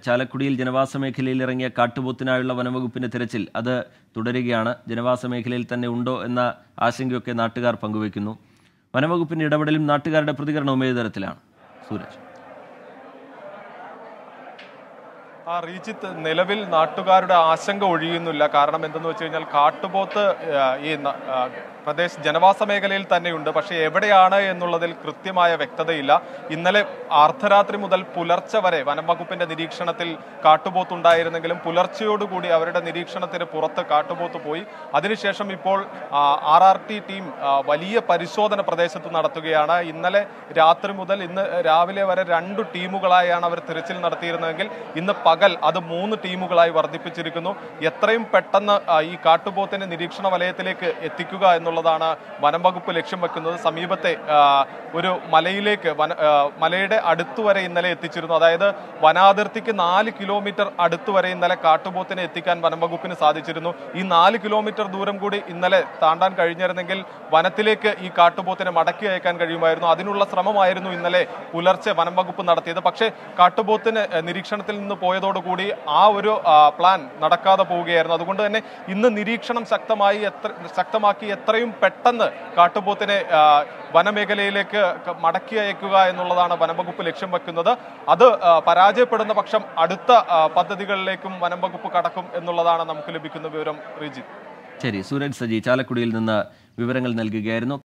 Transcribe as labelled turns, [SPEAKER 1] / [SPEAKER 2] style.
[SPEAKER 1] ചാലക്കുടിയിൽ ജനവാസ മേഖലയിൽ ഇറങ്ങിയ കാട്ടുപോത്തിനായുള്ള വനംവകുപ്പിന്റെ തിരച്ചിൽ അത് തുടരുകയാണ് ജനവാസ മേഖലയിൽ തന്നെ ഉണ്ടോ എന്ന ആശങ്കയൊക്കെ നാട്ടുകാർ പങ്കുവയ്ക്കുന്നു വനംവകുപ്പിന്റെ ഇടപെടലും നാട്ടുകാരുടെ പ്രതികരണവും ഏത് തരത്തിലാണ് സൂരജ്
[SPEAKER 2] ആ റീജിത്ത് നിലവിൽ നാട്ടുകാരുടെ ആശങ്ക ഒഴിയുന്നില്ല കാരണം എന്തെന്ന് വെച്ച് കഴിഞ്ഞാൽ കാട്ടുപോത്ത് ആ, ഈ ന- ആ, പ്രദേശ ജനവാസ മേഖലയിൽ തന്നെയുണ്ട് പക്ഷേ എവിടെയാണ് എന്നുള്ളതിൽ കൃത്യമായ വ്യക്തതയില്ല ഇന്നലെ അർദ്ധരാത്രി മുതൽ പുലർച്ചെ വരെ വനം വകുപ്പിന്റെ നിരീക്ഷണത്തിൽ കാട്ടുപോത്തുണ്ടായിരുന്നെങ്കിലും പുലർച്ചയോടുകൂടി അവരുടെ നിരീക്ഷണത്തിന് പുറത്ത് കാട്ടുപോത്ത് പോയി അതിനുശേഷം ഇപ്പോൾ ആർ ആർ ടി ടീം ആ, വലിയ പരിശോധന പ്രദേശത്ത് നടത്തുകയാണ് ഇന്നലെ രാത്രി മുതൽ ഇന്ന് രാവിലെ വരെ രണ്ട് ടീമുകളായാണ് അവർ തിരച്ചിൽ നടത്തിയിരുന്നതെങ്കിൽ ഇന്ന് പകൽ അത് മൂന്ന് ടീമുകളായി വർദ്ധിപ്പിച്ചിരിക്കുന്നു എത്രയും പെട്ടെന്ന് ആ, ഈ കാട്ടുപോത്തിനെ നിരീക്ഷണ വലയത്തിലേക്ക് എത്തിക്കുക എന്നുള്ളതാണ് വനം വകുപ്പ് ലക്ഷ്യം വെക്കുന്നത് സമീപത്തെ ആ, ഒരു മലയിലേക്ക് വന ആ, മലയുടെ അടുത്തു വരെ ഇന്നലെ എത്തിച്ചിരുന്നു അതായത് വനാതിർത്തിക്ക് നാല് കിലോമീറ്റർ അടുത്തു വരെ ഇന്നലെ കാട്ടുപോത്തിനെ എത്തിക്കാൻ വനം വകുപ്പിന് സാധിച്ചിരുന്നു ഈ നാല് കിലോമീറ്റർ ദൂരം കൂടി ഇന്നലെ താണ്ടാൻ കഴിഞ്ഞിരുന്നെങ്കിൽ വനത്തിലേക്ക് ഈ കാട്ടുപോത്തിനെ മടക്കി അയക്കാൻ കഴിയുമായിരുന്നു അതിനുള്ള ശ്രമമായിരുന്നു ഇന്നലെ പുലർച്ചെ വനം വകുപ്പ് നടത്തിയത് പക്ഷേ കാട്ടുപോത്തിന് എഹ്, നിരീക്ഷണത്തിൽ നിന്ന് പോയതോടുകൂടി ആ ഒരു ആ, പ്ലാൻ നടക്കാതെ പോവുകയായിരുന്നു അതുകൊണ്ട് തന്നെ ഇന്ന് നിരീക്ഷണം ശക്തമായി എത്ര ശക്തമാക്കി എത്രയും പെട്ടെന്ന് കാട്ടുപോത്തിനെ ആ, വനമേഖലയിലേക്ക് ക- മടക്കി അയക്കുക എന്നുള്ളതാണ് വനംവകുപ്പ് ലക്ഷ്യം വെക്കുന്നത് അത് ആ, പരാജയപ്പെടുന്ന പക്ഷം അടുത്ത ആ, പദ്ധതികളിലേക്കും വനം വകുപ്പ് കടക്കും എന്നുള്ളതാണ് നമുക്ക് ലഭിക്കുന്ന വിവരം റിജിത്ത്
[SPEAKER 1] ശരി സൂരജ് സജി ചാലക്കുടിയിൽ നിന്ന് വിവരങ്ങൾ നൽകുകയായിരുന്നു